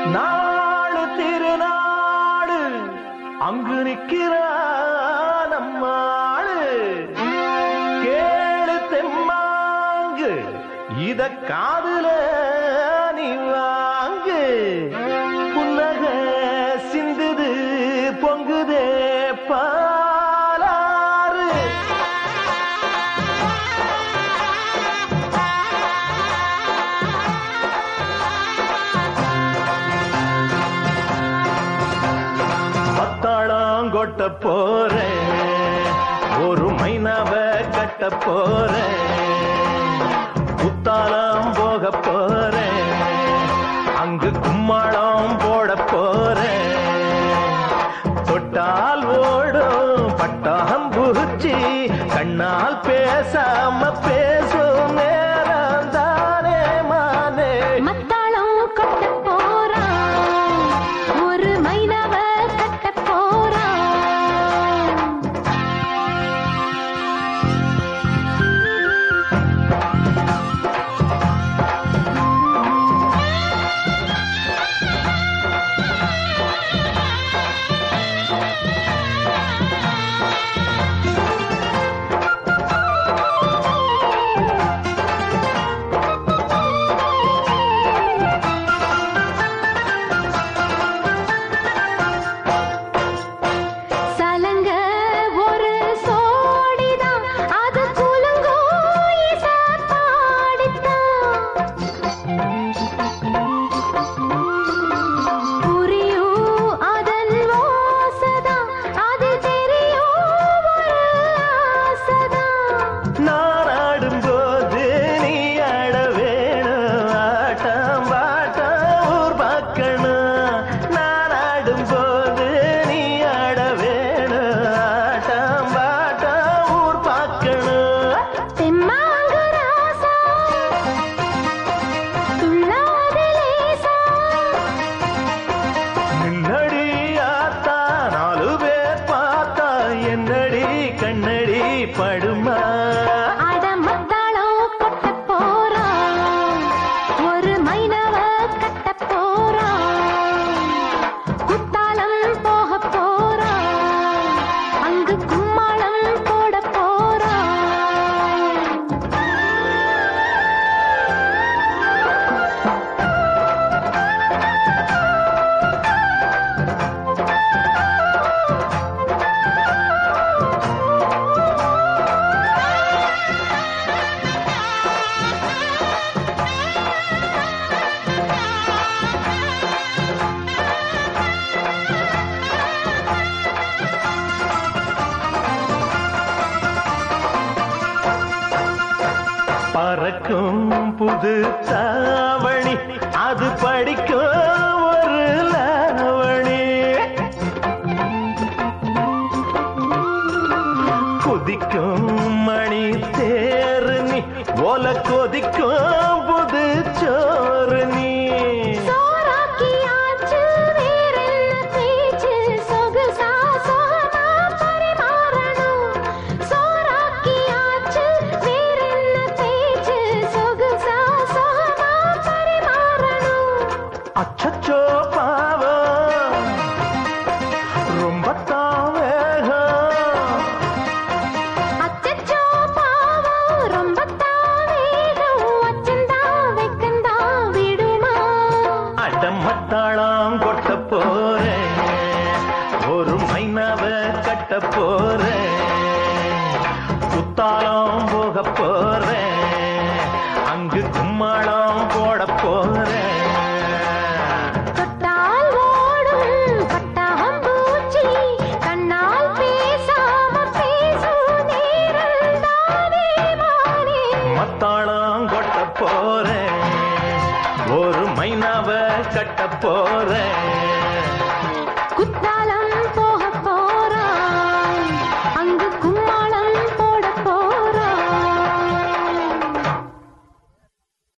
நாடு திருநாடு அங்கு நிற்கிறான் நம்மாளு கேளு தெம்மாங்கு இத காதுல நீ வாங்கு புன்னக சிந்துது பொங்குதே பாலாறு பத்தாளம் கொட்ட போறேன் ஒரு மைனாவ கட்ட போறேன் புத்தாளம் போக போறேன் அங்கு கும்மாளம் போட போறேன் தொட்டால் ஓடும் பட்டாம் பூச்சி கண்ணால் பேசாம பேசும் நேரம் தானே மானே மத்தாளம் கொட்ட போறான் ஒரு மைனாவ கட்ட போறான் சலங்க ஒரு சோடிதான் அது குலுங்கோ இசை பாடித்தான் புரியும் அதன் ஓசைதான் அது தெரியும் ஒரு ஆசைதான் நான் ஆடும்போது நீ ஆட வேணும் ஆட்டம் பாட்டம் ஊர் பார்க்கணும் நான் ஆடும்போது நீ ஆட வேணும் ஆட்டம் பாட்டம் ஊர் பார்க்கணும் தெம்மாங்கு ராசா துள்ளாத லேசா நின்னடி ஆத்தா நாலு பேர் பார்த்தா என்னடி கண்ணடி படுமா அட மத்தாளம் கொட்ட போறான் ஒரு மைனவ கட்ட போறான் குத்தாலம் போக போறான் அங்கு கும்மாளம் போட போறான் பறக்கும் புது தாவணி அது படிக்கும் ஒரு லாவணி குதிக்கும் மணி தேரு நீ ஓல கொதிக்கும் புது சோறு நீ சோறாக்கியாச்சு வேறென்ன பேச்சு சொகுசா சோகமா பரிமாறணும் சோறாக்கியாச்சு வேறென்ன பேச்சு சொகுசா சோகமா பரிமாறணும் அச்சச்சோ பாவம் ரொம்ப தான் வேகம் அச்சச்சோ பாவம் ரொம்ப தாவேகம் அச்சந்தா வெக்கந்தா விடுமா அடமத்தாளாம் கொட்ட போறேன் ஒரு மைனாவ கட்ட போறேன் குத்தாலம் போக போறேன் அங்கு கும்மாளம் போட போறேன் தொட்டால் ஓடும் பட்டாகம் பூச்சி கண்ணால் பேசாம பேசும் நேரம் தானே மானே மத்தாளம் கொட்ட போறேன் ஒரு மைனாவ கட்ட போறேன்